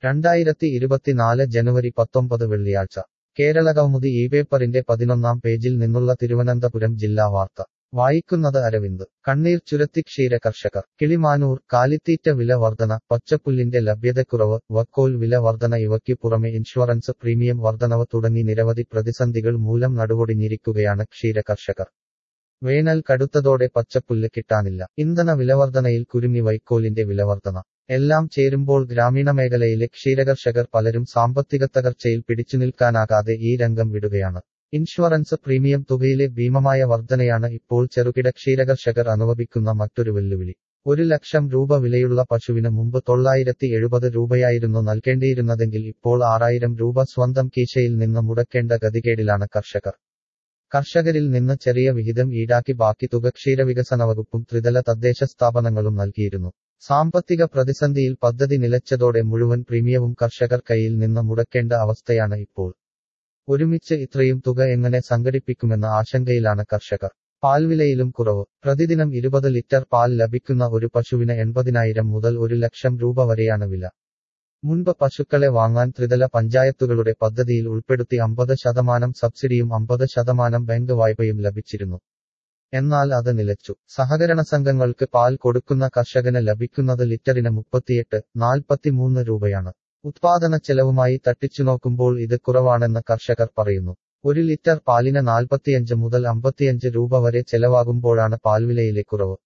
രണ്ടായിരത്തി ഇരുപത്തിനാല് ജനുവരി പത്തൊമ്പത് വെള്ളിയാഴ്ച കേരള കൗമുദി ഈ പേപ്പറിന്റെ പതിനൊന്നാം പേജിൽ നിന്നുള്ള തിരുവനന്തപുരം ജില്ലാ വാർത്ത വായിക്കുന്നത് അരവിന്ദ് കണ്ണീർ ചുരത്തി ക്ഷീര കർഷകർ കിളിമാനൂർ കാലിത്തീറ്റ വില വർധന പച്ചപ്പുല്ലിന്റെ ലഭ്യതക്കുറവ് വക്കോൽ വില വർധന ഇവയ്ക്ക് പുറമെ ഇൻഷുറൻസ് പ്രീമിയം വർധനവ് തുടങ്ങി നിരവധി പ്രതിസന്ധികൾ മൂലം നടുവൊടിഞ്ഞിരിക്കുകയാണ് ക്ഷീര കർഷകർ വേനൽ കടുത്തതോടെ പച്ചപ്പുല്ല് കിട്ടാനില്ല ഇന്ധന വിലവർധനയിൽ കുരുങ്ങി വൈക്കോലിന്റെ വിലവർധന എല്ലാം ചേരുമ്പോൾ ഗ്രാമീണ മേഖലയിലെ ക്ഷീരകർഷകർ പലരും സാമ്പത്തിക തകർച്ചയിൽ പിടിച്ചുനിൽക്കാനാകാതെ ഈ രംഗം വിടുകയാണ് ഇൻഷുറൻസ് പ്രീമിയം തുകയിലെ ഭീമമായ വർധനയാണ് ഇപ്പോൾ ചെറുകിട ക്ഷീരകർഷകർ അനുഭവിക്കുന്ന മറ്റൊരു വെല്ലുവിളി ഒരു ലക്ഷം രൂപ വിലയുള്ള പശുവിന് മുമ്പ് തൊള്ളായിരത്തി എഴുപത് രൂപയായിരുന്നു നൽകേണ്ടിയിരുന്നതെങ്കിൽ ഇപ്പോൾ ആറായിരം രൂപ സ്വന്തം കീശയിൽ നിന്ന് മുടക്കേണ്ട ഗതികേടിലാണ് കർഷകർ കർഷകരിൽ നിന്ന് ചെറിയ വിഹിതം ഈടാക്കി ബാക്കി തുക ക്ഷീരവികസന വകുപ്പും ത്രിതല തദ്ദേശ സ്ഥാപനങ്ങളും നൽകിയിരുന്നു സാമ്പത്തിക പ്രതിസന്ധിയിൽ പദ്ധതി നിലച്ചതോടെ മുഴുവൻ പ്രീമിയവും കർഷകർ കയ്യിൽ നിന്ന് മുടക്കേണ്ട അവസ്ഥയാണ് ഇപ്പോൾ ഒരുമിച്ച് ഇത്രയും തുക എങ്ങനെ സംഘടിപ്പിക്കുമെന്ന ആശങ്കയിലാണ് കർഷകർ പാൽവിലയിലും കുറവ് പ്രതിദിനം ഇരുപത് ലിറ്റർ പാൽ ലഭിക്കുന്ന ഒരു പശുവിന് എൺപതിനായിരം മുതൽ ഒരു ലക്ഷം രൂപ വരെയാണ് വില മുൻപ് പശുക്കളെ വാങ്ങാൻ ത്രിതല പഞ്ചായത്തുകളുടെ പദ്ധതിയിൽ ഉൾപ്പെടുത്തി അമ്പത് ശതമാനം സബ്സിഡിയും അമ്പത് ശതമാനം ബാങ്ക് വായ്പയും ലഭിച്ചിരുന്നു എന്നാൽ അത് നിലച്ചു സഹകരണ സംഘങ്ങൾക്ക് പാൽ കൊടുക്കുന്ന കർഷകന് ലഭിക്കുന്നത് ലിറ്ററിന് മുപ്പത്തിയെട്ട് നാൽപ്പത്തിമൂന്ന് രൂപയാണ് ഉത്പാദന ചെലവുമായി തട്ടിച്ചുനോക്കുമ്പോൾ ഇത് കുറവാണെന്ന് കർഷകർ പറയുന്നു ഒരു ലിറ്റർ പാലിന് നാൽപ്പത്തിയഞ്ച് മുതൽ അമ്പത്തിയഞ്ച് രൂപ വരെ ചെലവാകുമ്പോഴാണ് പാൽവിലയിലെ കുറവ്